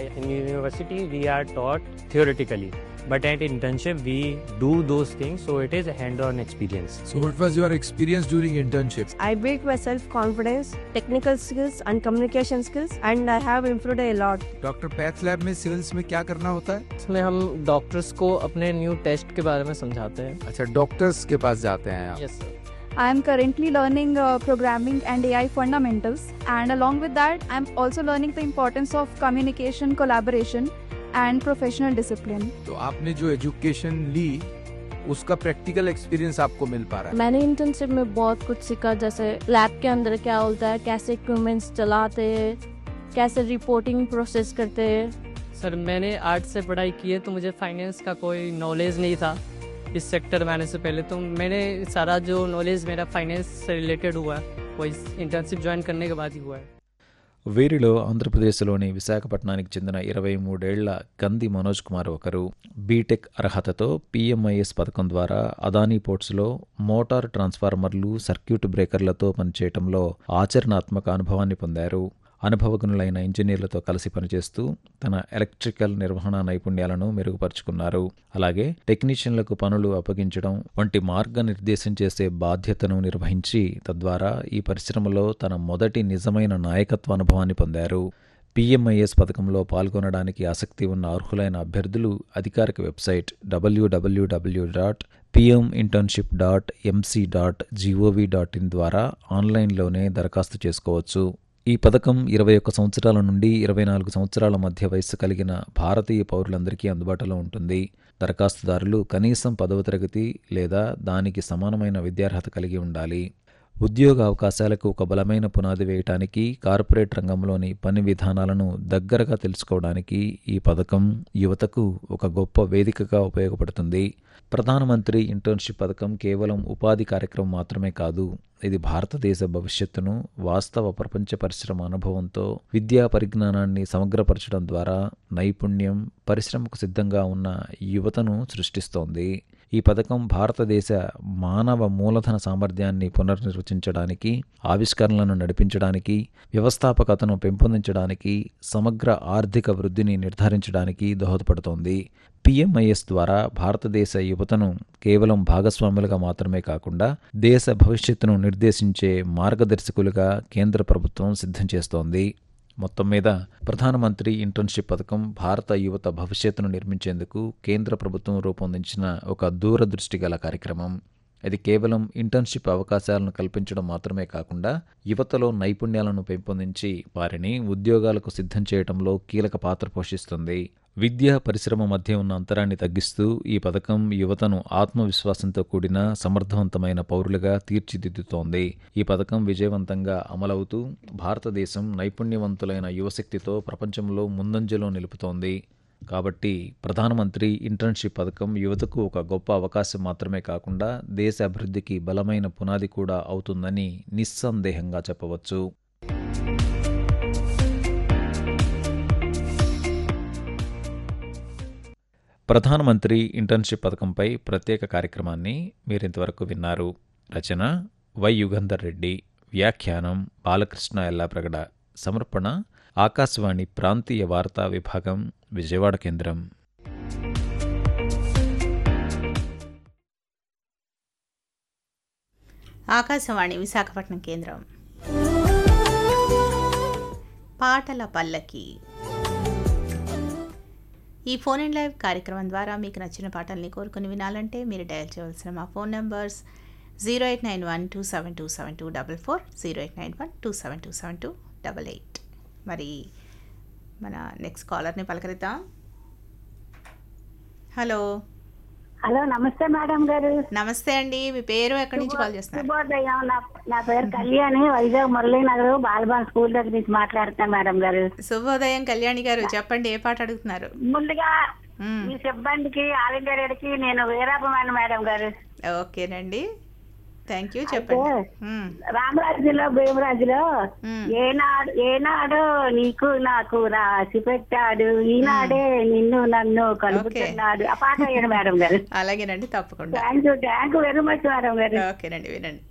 in university we are taught theoretically, but at internship we do those things, so it is a hand-on experience. So, what was your experience during internship? I built my self confidence, technical skills, and communication skills, and I have improved a lot. Doctor path lab में civils में क्या करना होता है इसमें हम doctors को अपने न्यू टेस्ट के बारे में समझाते हैं अच्छा डॉक्टर्स के पास जाते हैं आप yes sir I am currently learning uh, programming and AI fundamentals, and along with that, I'm also learning the importance of communication, collaboration, and professional discipline. तो आपने जो एजुकेशन ली उसका प्रैक्टिकल एक्सपीरियंस आपको मिल पा रहा है मैंने इंटर्नशिप में बहुत कुछ सीखा जैसे लैब के अंदर क्या होता है कैसे इक्विपमेंट्स चलाते हैं कैसे रिपोर्टिंग प्रोसेस करते हैं सर मैंने आर्ट से पढ़ाई की है तो मुझे फाइनेंस का कोई नॉलेज नहीं था इस सेक्टर में आने से पहले तो मैंने सारा जो नॉलेज मेरा फाइनेंस से रिलेटेड हुआ है वो इस इंटर्नशिप ज्वाइन करने के बाद ही हुआ है వీరిలో ఆంధ్రప్రదేశ్లోని విశాఖపట్నానికి చెందిన ఇరవై మూడేళ్ల కంది మనోజ్ కుమార్ ఒకరు బీటెక్ అర్హతతో పీఎంఐఎస్ పథకం ద్వారా అదానీ పోర్ట్స్లో మోటార్ ట్రాన్స్ఫార్మర్లు సర్క్యూట్ బ్రేకర్లతో పనిచేయటంలో ఆచరణాత్మక అనుభవాన్ని పొందారు అనుభవజ్ఞులైన ఇంజనీర్లతో కలిసి పనిచేస్తూ తన ఎలక్ట్రికల్ నిర్వహణ నైపుణ్యాలను మెరుగుపరుచుకున్నారు అలాగే టెక్నీషియన్లకు పనులు అప్పగించడం వంటి మార్గనిర్దేశం చేసే బాధ్యతను నిర్వహించి తద్వారా ఈ పరిశ్రమలో తన మొదటి నిజమైన నాయకత్వ అనుభవాన్ని పొందారు పీఎంఐఎస్ పథకంలో పాల్గొనడానికి ఆసక్తి ఉన్న అర్హులైన అభ్యర్థులు అధికారిక వెబ్సైట్ డబ్ల్యూడబ్ల్యూడబ్ల్యూ dot PM internship dot MC dot GOV dot in ద్వారా ఆన్లైన్లోనే దరఖాస్తు చేసుకోవచ్చు ఈ పథకం ఇరవై ఒక్క సంవత్సరాల నుండి ఇరవై నాలుగు సంవత్సరాల మధ్య వయస్సు కలిగిన భారతీయ పౌరులందరికీ అందుబాటులో ఉంటుంది దరఖాస్తుదారులు కనీసం పదవ తరగతి లేదా దానికి సమానమైన విద్యార్హత కలిగి ఉండాలి ఉద్యోగ అవకాశాలకు ఒక బలమైన పునాది వేయటానికి కార్పొరేట్ రంగంలోని పని విధానాలను దగ్గరగా తెలుసుకోవడానికి ఈ పథకం యువతకు ఒక గొప్ప వేదికగా ఉపయోగపడుతుంది ప్రధానమంత్రి ఇంటర్న్షిప్ పథకం కేవలం ఉపాధి కార్యక్రమం మాత్రమే కాదు ఇది భారతదేశ భవిష్యత్తును వాస్తవ ప్రపంచ పరిశ్రమ అనుభవంతో విద్యా పరిజ్ఞానాన్ని సమగ్రపరచడం ద్వారా నైపుణ్యం పరిశ్రమకు సిద్ధంగా ఉన్న యువతను సృష్టిస్తోంది ఈ పథకం భారతదేశ మానవ మూలధన సామర్థ్యాన్ని పునర్నిర్వచించడానికి ఆవిష్కరణలను నడిపించడానికి వ్యవస్థాపకతను పెంపొందించడానికి సమగ్ర ఆర్థిక వృద్ధిని నిర్ధారించడానికి దోహదపడుతోంది పిఎంఐఎస్ ద్వారా భారతదేశ యువతను కేవలం భాగస్వాములుగా మాత్రమే కాకుండా దేశ భవిష్యత్తును నిర్దేశించే మార్గదర్శకులుగా కేంద్ర ప్రభుత్వం సిద్ధం చేస్తోంది మొత్తం మీద ప్రధానమంత్రి ఇంటర్న్షిప్ పథకం భారత యువత భవిష్యత్తును నిర్మించేందుకు కేంద్ర ప్రభుత్వం రూపొందించిన ఒక దూరదృష్టి గల కార్యక్రమం ఇది కేవలం ఇంటర్న్షిప్ అవకాశాలను కల్పించడం మాత్రమే కాకుండా యువతలో నైపుణ్యాలను పెంపొందించి వారిని ఉద్యోగాలకు సిద్ధం చేయడంలో కీలక పాత్ర పోషిస్తుంది విద్యా పరిశ్రమ మధ్య ఉన్న అంతరాన్ని తగ్గిస్తూ ఈ పథకం యువతను ఆత్మవిశ్వాసంతో కూడిన సమర్థవంతమైన పౌరులుగా తీర్చిదిద్దుతోంది ఈ పథకం విజయవంతంగా అమలవుతూ భారతదేశం నైపుణ్యవంతులైన యువశక్తితో ప్రపంచంలో ముందంజలో నిలుపుతోంది కాబట్టి ప్రధానమంత్రి ఇంటర్న్షిప్ పథకం యువతకు ఒక గొప్ప అవకాశం మాత్రమే కాకుండా దేశ అభివృద్ధికి బలమైన పునాది కూడా అవుతుందని నిస్సందేహంగా చెప్పవచ్చు ప్రధానమంత్రి ఇంటర్న్షిప్ పథకంపై ప్రత్యేక కార్యక్రమాన్ని మీరింతవరకు విన్నారు రచన వై యుగంధర్ రెడ్డి వ్యాఖ్యానం బాలకృష్ణ ఎల్లాప్రగడ సమర్పణ ఆకాశవాణి ప్రాంతీయ వార్తా విభాగం విజయవాడ కేంద్రం ఆకాశవాణి విశాఖపట్నం కేంద్రం పాటల పల్లకి ఈ ఫోన్ అండ్ లైవ్ కార్యక్రమం ద్వారా మీకు నచ్చిన పాటల్ని కోరుకుని వినాలంటే మీరు డయల్ చేయవలసిన మా phone numbers zero eight nine one two seven two seven two double four zero eight nine one two seven two seven two double eight మరి మన నెక్స్ట్ కాలర్ని పలకరిద్దాం హలో హలో నమస్తే మేడం గారు నమస్తే అండి మీ పేరు ఎక్కడి నుంచి కాల్ చేస్తున్నారు శుభోదయం నా నా పేరు కళ్యాణి వైజాగ్ మురళీనగర్ బాలబాన్ స్కూల్ దగ్గర నుంచి మాట్లాడుతాను మేడం గారు శుభోదయం కళ్యాణి గారు చెప్పండి ఏ పాట అడుగుతున్నారు ముందుగా మ్మ్. మీ సిబ్బందికి ఆల్ ఇండియా రేడియోకి నేను వీరాపమైన మేడం గారు ఓకేనండి థ్యాంక్ యూ చెప్పండి మ్మ్. రామరాజులో భీమరాజులో మ్మ్. ఏనాడు ఏనాడో నీకు నాకు రాసి పెట్టాడు ఈనాడే నిన్ను నన్ను కలుపుతున్నాడు ఆ పాట వేయండి మేడం గారు అలాగేనండి తప్పకుండా thank you thank you very much madam గారు ఓకేనండి వినండి